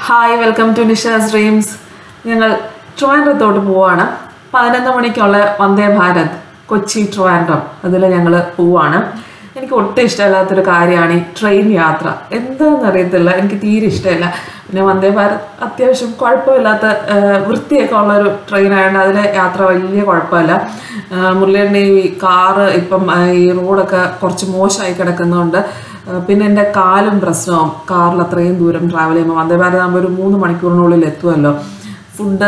hi welcome to Nisha's dreams ഞങ്ങൾ ട്രിവാൻഡ്രത്തോട്ട് പോവാണ് പതിനൊന്ന് മണിക്കുള്ള വന്ദേ ഭാരത് കൊച്ചി ട്രിവാൻഡ്രം അതിൽ ഞങ്ങൾ പോവാണ് എനിക്ക് ഒട്ടും ഇഷ്ടമില്ലാത്തൊരു കാര്യമാണ് ഈ ട്രെയിൻ യാത്ര എന്താണെന്ന് അറിയത്തില്ല എനിക്ക് തീരെ ഇഷ്ടമില്ല പിന്നെ വന്ദേ ഭാരത് അത്യാവശ്യം കുഴപ്പമില്ലാത്ത ആ, വൃത്തിയൊക്കെ ഉള്ളൊരു ട്രെയിൻ ആയതുകൊണ്ട് അതിലെ യാത്ര വലിയ കുഴപ്പമില്ല ആ, മുരളിയുടെ ഈ കാറ് ഇപ്പം ആ, ഈ റോഡൊക്കെ കുറച്ച് മോശമായി കിടക്കുന്നതുകൊണ്ട് ആ, പിന്നെ എൻ്റെ കാലും പ്രശ്നവും കാറിൽ അത്രയും ദൂരം ട്രാവൽ ചെയ്യുമ്പോൾ വന്ദേ ഭാരത് ആകുമ്പോൾ ഒരു മൂന്ന് മണിക്കൂറിനുള്ളിൽ എത്തുമല്ലോ ഫുഡ്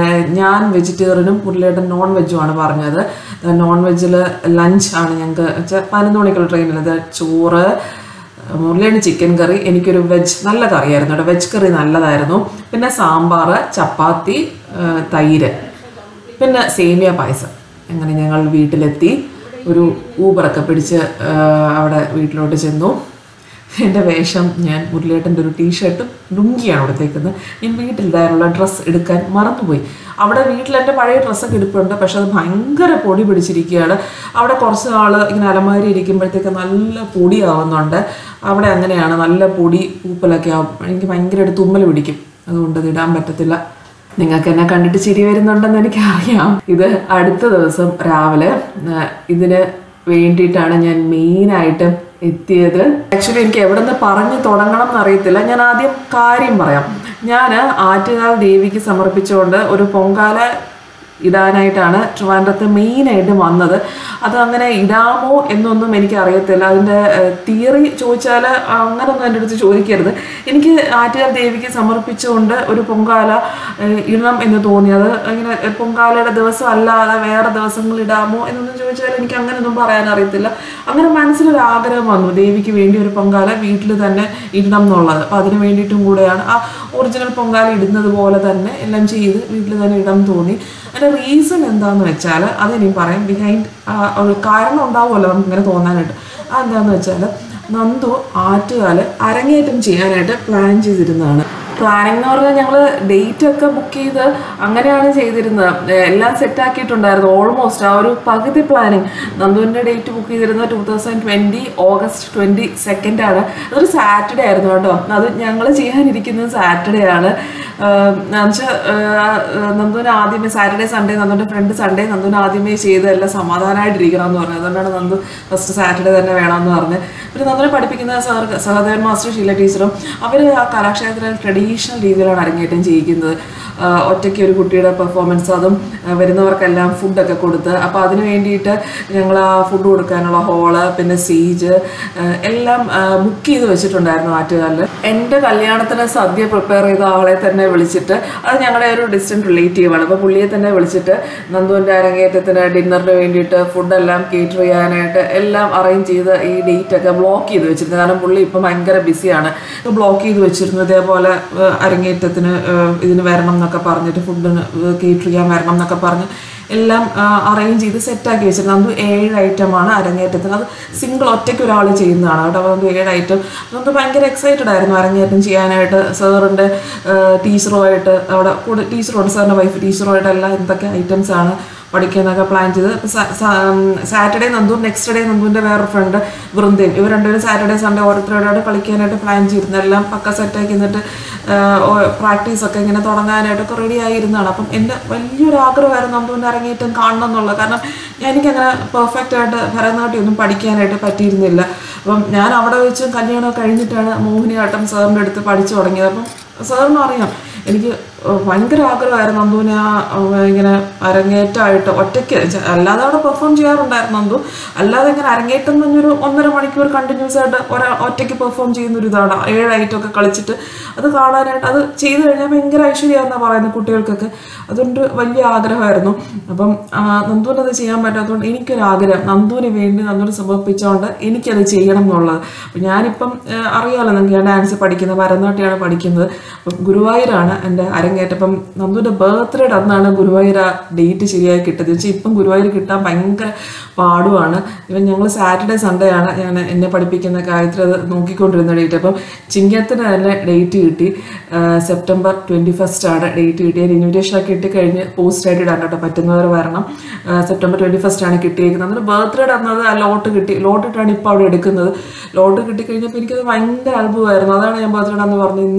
ഞാൻ വെജിറ്റേറിയനും മുരളിയേട്ടൻ നോൺ വെജുമാണ് പറഞ്ഞത് നോൺ വെജിൽ ലഞ്ചാണ് ഞങ്ങൾക്ക് വെച്ചാൽ പതിനൊന്ന് മണിക്കുള്ള ട്രെയിനിലത് ചോറ് മുരളിയാണ് ചിക്കൻ കറി എനിക്കൊരു വെജ് നല്ല കറിയായിരുന്നു കേട്ടോ വെജ് കറി നല്ലതായിരുന്നു പിന്നെ സാമ്പാർ ചപ്പാത്തി ആ, തൈര് പിന്നെ സേമിയ പായസം അങ്ങനെ ഞങ്ങൾ വീട്ടിലെത്തി ഒരു ഊബറൊക്കെ പിടിച്ച് ആ, അവിടെ വീട്ടിലോട്ട് ചെന്നു എൻ്റെ വേഷം ഞാൻ മുരളിയേട്ടൻ്റെ ഒരു ടീഷർട്ടും ലുങ്കിയാണ് കൊടുത്തേക്കുന്നത് ഞാൻ വീട്ടിലിടാനുള്ള ഡ്രസ്സ് എടുക്കാൻ മറന്നുപോയി അവിടെ വീട്ടിൽ എൻ്റെ പഴയ ഡ്രസ്സൊക്കെ എടുപ്പുണ്ട് പക്ഷെ അത് ഭയങ്കര പൊടി പിടിച്ചിരിക്കുകയാണ് അവിടെ കുറച്ച് നാൾ ഇങ്ങനെ അലമാരി ഇരിക്കുമ്പോഴത്തേക്ക് നല്ല പൊടിയാവുന്നുണ്ട് അവിടെ അങ്ങനെയാണ് നല്ല പൊടി പൂപ്പലൊക്കെ ആവും എനിക്ക് ഭയങ്കരമായിട്ട് തുമ്മൽ പിടിക്കും അതുകൊണ്ട് അത് ഇടാൻ പറ്റത്തില്ല നിങ്ങൾക്ക് എന്നെ കണ്ടിട്ട് ചിരി വരുന്നുണ്ടെന്ന് എനിക്കറിയാം ഇത് അടുത്ത ദിവസം രാവിലെ ആ, ഇതിന് വേണ്ടിയിട്ടാണ് ഞാൻ മെയിനായിട്ട് എത്തിയത് ആക്ച്വലി എനിക്ക് എവിടെ നിന്ന് പറഞ്ഞു തുടങ്ങണം എന്നറിയത്തില്ല ഞാൻ ആദ്യം കാര്യം പറയാം ഞാൻ ആറ്റുകാൽ ദേവിക്ക് സമർപ്പിച്ചുകൊണ്ട് ഒരു പൊങ്കാല ഇടാനായിട്ടാണ് ട്രിവാൻഡ്രത്ത് മെയിനായിട്ട് വന്നത് അത് അങ്ങനെ ഇടാമോ എന്നൊന്നും എനിക്ക് അറിയത്തില്ല അതിൻ്റെ തിയറി ചോദിച്ചാൽ അങ്ങനൊന്നും എൻ്റെ അടുത്ത് ചോദിക്കരുത് എനിക്ക് ആറ്റുകാൽ ദേവിക്ക് സമർപ്പിച്ചുകൊണ്ട് ഒരു പൊങ്കാല ഏഹ്, ഇടണം എന്ന് തോന്നിയത് ഇങ്ങനെ പൊങ്കാലയുടെ ദിവസം അല്ലാതെ വേറെ ദിവസങ്ങൾ ഇടാമോ എന്നൊന്നും ചോദിച്ചാൽ എനിക്ക് അങ്ങനെയൊന്നും പറയാൻ അറിയത്തില്ല അങ്ങനെ മനസ്സിലൊരു ആഗ്രഹം വന്നു ദേവിക്ക് വേണ്ടി ഒരു പൊങ്കാല വീട്ടിൽ തന്നെ ഇടണം എന്നുള്ളത് അപ്പം അതിന് വേണ്ടിയിട്ടും കൂടെയാണ് ആ ഒറിജിനൽ പൊങ്കാല ഇടുന്നത് പോലെ തന്നെ എല്ലാം ചെയ്ത് വീട്ടിൽ തന്നെ ഇടാൻ തോന്നി അതിൻ്റെ റീസൺ എന്താണെന്ന് വെച്ചാൽ അതെനിക്ക് പറയാം ബിഹൈൻഡ് ഒരു കാരണം ഉണ്ടാവുമല്ലോ നമുക്ക് ഇങ്ങനെ തോന്നാനായിട്ട് അതെന്താണെന്ന് വെച്ചാൽ നന്ദു ആറ്റുകാല് അരങ്ങേറ്റം ചെയ്യാനായിട്ട് പ്ലാൻ ചെയ്തിരുന്നതാണ് പ്ലാനിങ് എന്ന് പറഞ്ഞാൽ ഞങ്ങൾ ഡേറ്റ് ഒക്കെ ബുക്ക് ചെയ്ത് അങ്ങനെയാണ് ചെയ്തിരുന്നത് ഏഹ് എല്ലാം സെറ്റ് ആക്കിയിട്ടുണ്ടായിരുന്നു ഓൾമോസ്റ്റ് ആ ഒരു പകുതി പ്ലാനിങ് നന്ദുവിൻ്റെ ഡേറ്റ് ബുക്ക് ചെയ്തിരുന്നത് two thousand twenty August twenty second ആണ് അതൊരു സാറ്റർഡേ ആയിരുന്നു കേട്ടോ അത് ഞങ്ങൾ ചെയ്യാനിരിക്കുന്നത് സാറ്റർഡേ ആണ് എന്നുവെച്ചാൽ നന്ദുവിന് ആദ്യമേ സാറ്റർഡേ സൺഡേ നന്ദുവിൻ്റെ ഫ്രണ്ട് സൺഡേ നന്ദുവിന് ആദ്യമേ ചെയ്ത് എല്ലാം സമാധാനമായിട്ടിരിക്കണം എന്ന് പറഞ്ഞു അതുകൊണ്ടാണ് നന്ദു ഫസ്റ്റ് സാറ്റർഡേ തന്നെ വേണമെന്ന് പറഞ്ഞ് പിന്നെ നന്ദുവിനെ പഠിപ്പിക്കുന്ന സഹ സഹദേവൻ മാസ്റ്റർ ഷീല ടീച്ചറും അവർ ആ കലാക്ഷേത്രത്തിൽ ട്രഡീഷണൽ രീതിയിലാണ് അരങ്ങേറ്റം ചെയ്യിക്കുന്നത് ആ, ഒറ്റയ്ക്ക് ഒരു കുട്ടിയുടെ പെർഫോമൻസ് അതും ആ, വരുന്നവർക്കെല്ലാം ഫുഡൊക്കെ കൊടുത്ത് അപ്പോൾ അതിന് വേണ്ടിയിട്ട് ഞങ്ങൾ ആ ഫുഡ് കൊടുക്കാനുള്ള ഹോള് പിന്നെ സ്റ്റേജ് എല്ലാം ബുക്ക് ചെയ്ത് വെച്ചിട്ടുണ്ടായിരുന്നു ആറ്റുകാലിൽ എൻ്റെ കല്യാണത്തിന് സദ്യ പ്രിപ്പയർ ചെയ്ത ആളെ തന്നെ വിളിച്ചിട്ട് അത് ഞങ്ങളുടെ ഒരു ഡിസ്റ്റൻറ്റ് റിലേറ്റീവാണ് അപ്പോൾ പുള്ളിയെ തന്നെ വിളിച്ചിട്ട് നന്ദുവിൻ്റെ അരങ്ങേറ്റത്തിന് ഡിന്നറിന് വേണ്ടിയിട്ട് ഫുഡെല്ലാം കേറ്റർ ചെയ്യാനായിട്ട് എല്ലാം അറേഞ്ച് ചെയ്ത് ഈ ഡേറ്റ് ഒക്കെ ബ്ലോക്ക് ചെയ്ത് വെച്ചിരുന്നു കാരണം പുള്ളി ഇപ്പം ഭയങ്കര ബിസിയാണ് ബ്ലോക്ക് ചെയ്ത് വെച്ചിരുന്നു ഇതേപോലെ ഏഹ്, അരങ്ങേറ്റത്തിന് ഏഹ്, ഇതിന് വരണം എന്നൊക്കെ പറഞ്ഞിട്ട് ഫുഡിന് കേറ്റർ ചെയ്യാൻ വരണം എന്നൊക്കെ പറഞ്ഞ് എല്ലാം അറേഞ്ച് ചെയ്ത് സെറ്റാക്കി വെച്ചിരുന്നു അത് ഏഴ് ഐറ്റമാണ് അരങ്ങേറ്റത്തിന് അത് സിംഗിൾ ഒറ്റയ്ക്ക് ഒരാൾ ചെയ്യുന്നതാണ് കേട്ടോ അപ്പോൾ അത് ഏഴ് ഐറ്റം നമുക്ക് ഭയങ്കര എക്സൈറ്റഡ് ആയിരുന്നു അരങ്ങേറ്റം ചെയ്യാനായിട്ട് സാറിൻ്റെ ടീച്ചറുമായിട്ട് അവിടെ കൂടെ ടീച്ചറുണ്ട് സാറിൻ്റെ വൈഫ് ടീച്ചറുമായിട്ട് എല്ലാം എന്തൊക്കെ ഐറ്റംസ് ആണ് പഠിക്കാനൊക്കെ പ്ലാൻ ചെയ്ത് സാറ്റർഡേ നന്ദു നെക്സ്റ്റ് ഡേ നന്ദുവിൻ്റെ വേറെ ഫ്രണ്ട് വൃന്ദയും ഇവർ രണ്ടുപേരും സാറ്റർഡേ സൺഡേ ഓരോരുത്തരോടെ കളിക്കാനായിട്ട് പ്ലാൻ ചെയ്തിരുന്നു എല്ലാം പക്ക സെറ്റാക്കി എന്നിട്ട് പ്രാക്ടീസ് ഒക്കെ ഇങ്ങനെ തുടങ്ങാനായിട്ടൊക്കെ റെഡി ആയിരുന്നതാണ് അപ്പം എൻ്റെ വലിയൊരു ആഗ്രഹമായിരുന്നു നന്ദുവിൻ്റെ അരങ്ങേറ്റം കാണണം എന്നുള്ളത് കാരണം എനിക്കങ്ങനെ പെർഫെക്റ്റ് ആയിട്ട് ഭരതനാട്യം ഒന്നും പഠിക്കാനായിട്ട് പറ്റിയിരുന്നില്ല അപ്പം ഞാൻ അവിടെ വെച്ച് കല്യാണം കഴിഞ്ഞിട്ടാണ് മോഹിനിയാട്ടം സാറിൻ്റെ അടുത്ത് പഠിച്ചു തുടങ്ങിയത് അപ്പം സാറിന് അറിയാം എനിക്ക് ഭയങ്കര ആഗ്രഹമായിരുന്നു നന്ദുവിനെ ആ ഏഹ്, ഇങ്ങനെ അരങ്ങേറ്റമായിട്ട് ഒറ്റയ്ക്ക് ച- അല്ലാതെ അവിടെ പെർഫോം ചെയ്യാറുണ്ടായിരുന്നു നന്ദു അല്ലാതെ ഇങ്ങനെ അരങ്ങേറ്റം എന്ന് പറഞ്ഞൊരു ഒന്നര മണിക്കൂർ കണ്ടിന്യൂസ് ആയിട്ട് ഒരാ ഒറ്റയ്ക്ക് പെർഫോം ചെയ്യുന്ന ഒരു ഇതാണ് ഏഴ് ഐറ്റമൊക്കെ കളിച്ചിട്ട് അത് കാണാനായിട്ട് അത് ചെയ്തു കഴിഞ്ഞാൽ ഭയങ്കര ഐശ്വര്യമാണെന്നാണ് പറയുന്നത് കുട്ടികൾക്കൊക്കെ അതുകൊണ്ട് വലിയ ആഗ്രഹമായിരുന്നു അപ്പം ആ, നന്ദുവിന് അത് ചെയ്യാൻ പറ്റാത്തതുകൊണ്ട് എനിക്കൊരു ആഗ്രഹം നന്ദുവിന് വേണ്ടി നന്ദുവിന് സമർപ്പിച്ചുകൊണ്ട് എനിക്കത് ചെയ്യണം എന്നുള്ളത് അപ്പം ഞാനിപ്പം ആ, അറിയാമല്ലോ നിങ്ങൾക്ക് ഞാൻ ഡാൻസ് പഠിക്കുന്നത് ഭരതനാട്യമാണ് പഠിക്കുന്നത് അപ്പം ഗുരുവായൂരാണ് എൻ്റെ അരങ്ങേറ്റം അപ്പം നന്ദുവിൻ്റെ ബർത്ത്ഡേയുടെ അന്നാണ് ഗുരുവായൂർ ആ ഡേറ്റ് ശരിയായി കിട്ടിയത് വെച്ചാൽ ഇപ്പം ഗുരുവായൂർ കിട്ടാൻ ഭയങ്കര പാടുമാണ് ഇവൻ ഞങ്ങൾ സാറ്റർഡേ സൺഡേ ആണ് ഞാൻ എന്നെ പഠിപ്പിക്കുന്ന കാര്യത്തിൽ അത് നോക്കിക്കൊണ്ടിരുന്ന ഡേറ്റ് അപ്പം ചിങ്ങത്തിന് തന്നെ ഡേറ്റ് കിട്ടി ആ, സെപ്റ്റംബർ ട്വൻറ്റി ഫസ്റ്റ് ആണ് ഡേറ്റ് കിട്ടിയത് ഇൻവിറ്റേഷനൊക്കെ കിട്ടിക്കഴിഞ്ഞ് പോസ്റ്റ് ആയിട്ട് ഇടാൻ കേട്ടോ പറ്റുന്നവർ വരണം ആ, സെപ്റ്റംബർ ട്വൻറ്റി ഫസ്റ്റ് ആണ് കിട്ടിയേക്കുന്നത് നമ്മുടെ ബർത്ത്ഡേ അന്നത് ആ ലോട്ട് കിട്ടി ലോട്ട് ഇട്ടാണ് ഇപ്പോൾ അവിടെ എടുക്കുന്നത് ലോട്ട് കിട്ടിക്കഴിഞ്ഞപ്പോൾ എനിക്കത് ഭയങ്കര അത്ഭുതമായിരുന്നു അതാണ് ഞാൻ ബർത്ത്ഡേ എന്ന് പറഞ്ഞു ഇന്ന്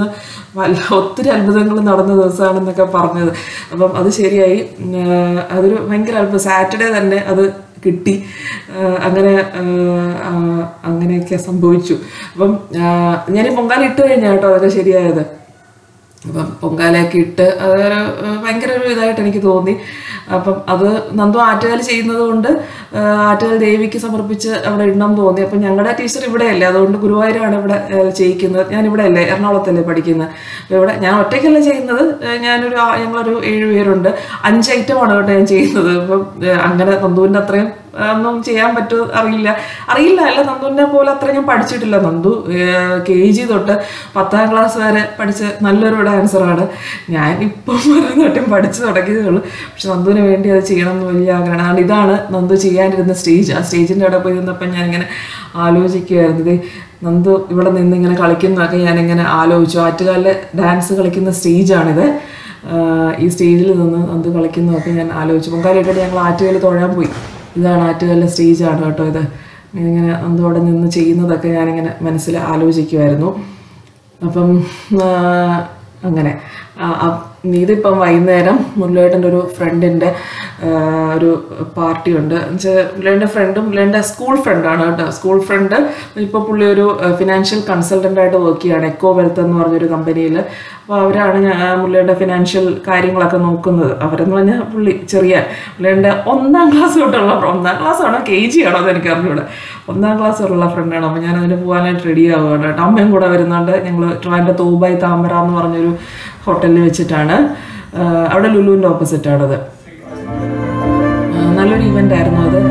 വല്ല ഒത്തിരി അത്ഭുതങ്ങൾ നടന്ന ദിവസമാണെന്നൊക്കെ പറഞ്ഞത് അപ്പം അത് ശരിയായി ഉം, ആ, അതൊരു ഭയങ്കര അത്ഭുതം സാറ്റർഡേ തന്നെ അത് കിട്ടി ആ, അങ്ങനെ ആ, ആ, അങ്ങനെയൊക്കെ സംഭവിച്ചു അപ്പം ആ, ഞാൻ ഈ പൊങ്കാല ഇട്ട് കഴിഞ്ഞാൽ കേട്ടോ അതൊക്കെ ശരിയായത് അപ്പം പൊങ്കാലയൊക്കെ ഇട്ട് അതൊരു ഏഹ്, ഭയങ്കര ഒരു ഇതായിട്ട് എനിക്ക് തോന്നി അപ്പം അത് നന്ദു ആറ്റുകാൽ ചെയ്യുന്നത് കൊണ്ട് ഏഹ്, ആറ്റുകാൽ ദേവിക്ക് സമർപ്പിച്ച് അവിടെ ഇടണം തോന്നി അപ്പം ഞങ്ങളുടെ ടീച്ചർ ഇവിടെയല്ലേ അതുകൊണ്ട് ഗുരുവായൂരാണ് ഇവിടെ ഏഹ്, ചെയ്യിക്കുന്നത് ഞാൻ ഇവിടെ അല്ലേ എറണാകുളത്തല്ലേ പഠിക്കുന്നത് അപ്പോൾ ഇവിടെ ഞാൻ ഒറ്റയ്ക്കല്ല ചെയ്യുന്നത് ഏഹ്, ഞാനൊരു ആ- ഞങ്ങളൊരു ഏഴ് പേരുണ്ട് അഞ്ച് ഐറ്റമാണ് കേട്ടോ ഞാൻ ചെയ്യുന്നത് അപ്പം ഏഹ്, അങ്ങനെ നന്ദുവിൻ്റെ അത്രയും ആ, ഒന്നും ചെയ്യാൻ പറ്റുമോ അറിയില്ല അറിയില്ല അല്ല നന്ദുവിനെ പോലെ അത്ര ഞാൻ പഠിച്ചിട്ടില്ല നന്ദു കെ ജി തൊട്ട് പത്താം ക്ലാസ് വരെ പഠിച്ച നല്ലൊരു ഡാൻസറാണ് ഞാൻ ഇപ്പം ഭരതനാട്യം പഠിച്ചു തുടങ്ങിയതേ ഉള്ളൂ പക്ഷെ നന്ദുവിന് വേണ്ടി അത് ചെയ്യണം എന്ന് വലിയ ആഗ്രഹമാണ് കാരണം ഇതാണ് നന്ദു ചെയ്യാനിരുന്ന സ്റ്റേജ് ആ സ്റ്റേജിൻ്റെ അവിടെ പോയി നിന്നപ്പം ഞാനിങ്ങനെ ആലോചിക്കുമായിരുന്നു ഇത് നന്ദു ഇവിടെ നിന്ന് ഇങ്ങനെ കളിക്കുന്നതൊക്കെ ഞാനിങ്ങനെ ആലോചിച്ചു ആറ്റുകാലിലെ ഡാൻസ് കളിക്കുന്ന സ്റ്റേജാണിത് ആഹ് ഈ സ്റ്റേജിൽ നിന്ന് നന്ദു കളിക്കുന്നതൊക്കെ ഞാൻ ആലോചിച്ചു പൊങ്കാലയിട്ടിട്ട് ഞങ്ങൾ ആറ്റുകാൽ തൊഴാൻ പോയി ഇതാണ് ആറ്റുകാലിലെ സ്റ്റേജാണ് കേട്ടോ ഇത് ഇങ്ങനെ നന്ദു അവിടെ നിന്ന് ചെയ്യുന്നതൊക്കെ ഞാനിങ്ങനെ മനസ്സിൽ ആലോചിക്കുമായിരുന്നു അപ്പം ആ, അങ്ങനെ ആ, ആ, ഇതിപ്പം വൈകുന്നേരം മുരളിയേട്ടൻ്റെ ഒരു ഫ്രണ്ടിൻ്റെ ഒരു പാർട്ടി ഉണ്ട് എന്നുവെച്ചാൽ മുരളിയുടെ ഫ്രണ്ടും മുരളിയുടെ സ്കൂൾ ഫ്രണ്ടാണ് കേട്ടോ സ്കൂൾ ഫ്രണ്ട് ഇപ്പോൾ പുള്ളി ഒരു ഫിനാൻഷ്യൽ കൺസൾട്ടൻ്റായിട്ട് വർക്ക് ചെയ്യാണ് എക്കോ വെൽത്ത് എന്ന് പറഞ്ഞൊരു കമ്പനിയിൽ അപ്പോൾ അവരാണ് ഞാൻ മുരളിയുടെ ഫിനാൻഷ്യൽ കാര്യങ്ങളൊക്കെ നോക്കുന്നത് അവരെന്ന് പറഞ്ഞാൽ പുള്ളി ചെറിയ മുരളിയുടെ ഒന്നാം ക്ലാസ് തൊട്ടുള്ള ഒന്നാം ക്ലാസ് ആണോ കെ ജി ആണോ എന്ന് എനിക്ക് അറിഞ്ഞൂടെ ഒന്നാം ക്ലാസ് തൊട്ടുള്ള ഫ്രണ്ടാണ് അപ്പോൾ ഞാൻ അതിന് പോകാനായിട്ട് റെഡി ആവുകയാണ് കേട്ടോ അമ്മയും കൂടെ വരുന്നുണ്ട് ഞങ്ങൾ ട്രിവാൻഡ്രം തോബായി താമര എന്ന് പറഞ്ഞൊരു ഹോട്ടലിൽ വെച്ചിട്ടാണ് ആ, അവിടെ ലുലുവിൻ്റെ ഓപ്പോസിറ്റാണത് നല്ലൊരു ഇവൻ്റ് ആയിരുന്നു അത്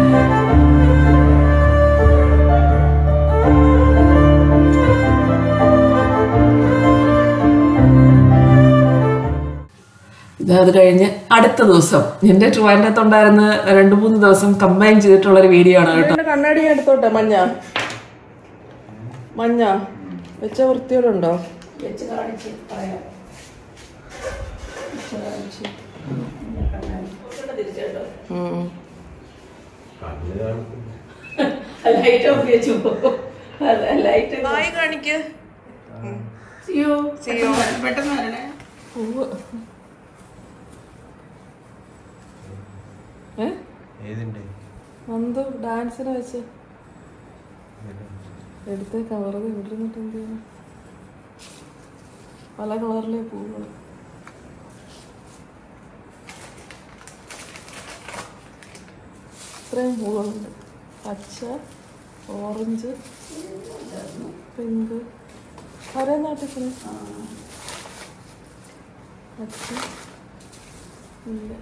ഇത് അത് കഴിഞ്ഞ് അടുത്ത ദിവസം എൻ്റെ ട്രിവാൻഡ്രത്തുണ്ടായിരുന്ന രണ്ട് മൂന്ന് ദിവസം കമ്പൈൻ ചെയ്തിട്ടുള്ള ഒരു വീഡിയോ ആണ് കേട്ടോ കണ്ണാടി എടുത്തോട്ടെ മഞ്ഞ മഞ്ഞ വെച്ച വൃത്തിയോടുണ്ടോ ലൈറ്റ് ഓഫ് വെച്ചു ലൈറ്റ് നായി കാണിക്ക് സിയോ സിയോ പെട്ടെന്ന് വരണേ ഏ ഏതുണ്ട് നന്ദു ഡാൻസിന് വെച്ച് എടുത്ത് കവർ ഇവിടെ ഇരുന്നിട്ട് എന്ത് ചെയ്യണം പല കളറിലെ പൂവുകൾ ഇത്രയും പൂവുകളുണ്ട് പച്ച ഓറഞ്ച് പിങ്ക് ഒരേ നാട്ടിൽ പച്ച ഇല്ല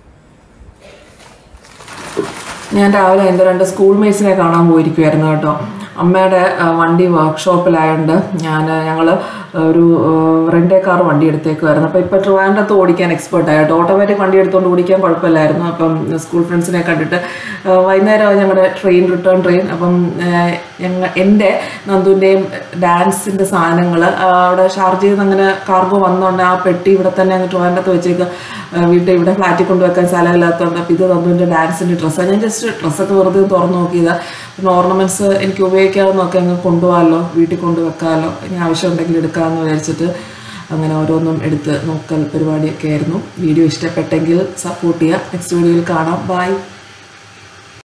ഞാൻ രാവിലെ എൻ്റെ രണ്ട് സ്കൂൾ മേറ്റ്സിനെ കാണാൻ പോയിരിക്കുമായിരുന്നു കേട്ടോ അമ്മയുടെ ആ, വണ്ടി വർക്ക്ഷോപ്പിലായതുകൊണ്ട് ഞാൻ ഞങ്ങൾ ഒരു റെൻ്റേ കാർ വണ്ടി എടുത്തേക്കുമായിരുന്നു അപ്പോൾ ഇപ്പോൾ ട്രിവാൻഡ്രത്ത് ഓടിക്കാൻ എക്സ്പേർട്ട് ആയിട്ട് ഓട്ടോമാറ്റിക് വണ്ടി എടുത്തുകൊണ്ട് ഓടിക്കാൻ കുഴപ്പമില്ലായിരുന്നു അപ്പം സ്കൂൾ ഫ്രണ്ട്സിനെ കണ്ടിട്ട് ആ, വൈകുന്നേരം ഞങ്ങളുടെ ട്രെയിൻ റിട്ടേൺ ട്രെയിൻ അപ്പം ഞങ്ങൾ എൻ്റെ നന്ദുവിൻ്റെയും ഡാൻസിൻ്റെ സാധനങ്ങൾ അവിടെ ഷാർജയിൽ നിന്ന് അങ്ങനെ കാർഗോ വന്നുകൊണ്ട് ആ പെട്ടി ഇവിടെ തന്നെ അങ്ങ് ട്രിവാൻഡ്രത്ത് വെച്ചേക്ക് വീട്ടിൽ ഇവിടെ ഫ്ലാറ്റിൽ കൊണ്ടുവെക്കാൻ സ്ഥലമില്ലാത്തതുകൊണ്ട് അപ്പോൾ ഇത് നന്ദുവിൻ്റെ ഡാൻസിൻ്റെ ഡ്രസ്സാണ് ഞാൻ ജസ്റ്റ് ഡ്രസ്സൊക്കെ വെറുതെ തുറന്ന് നോക്കിയതാണ് പിന്നെ ഓർണമെൻറ്റ്സ് എനിക്ക് ഉപയോഗിക്കാവുന്നൊക്കെ അങ്ങ് കൊണ്ടുപോകാമല്ലോ വീട്ടിൽ കൊണ്ടുവെക്കാമല്ലോ ഇനി ആവശ്യമുണ്ടെങ്കിൽ എടുക്കാമെന്ന് വിചാരിച്ചിട്ട് അങ്ങനെ ഓരോന്നും എടുത്ത് നോക്കൽ പരിപാടിയൊക്കെ ആയിരുന്നു വീഡിയോ ഇഷ്ടപ്പെട്ടെങ്കിൽ സപ്പോർട്ട് ചെയ്യുക നെക്സ്റ്റ് വീഡിയോയിൽ കാണാം ബൈ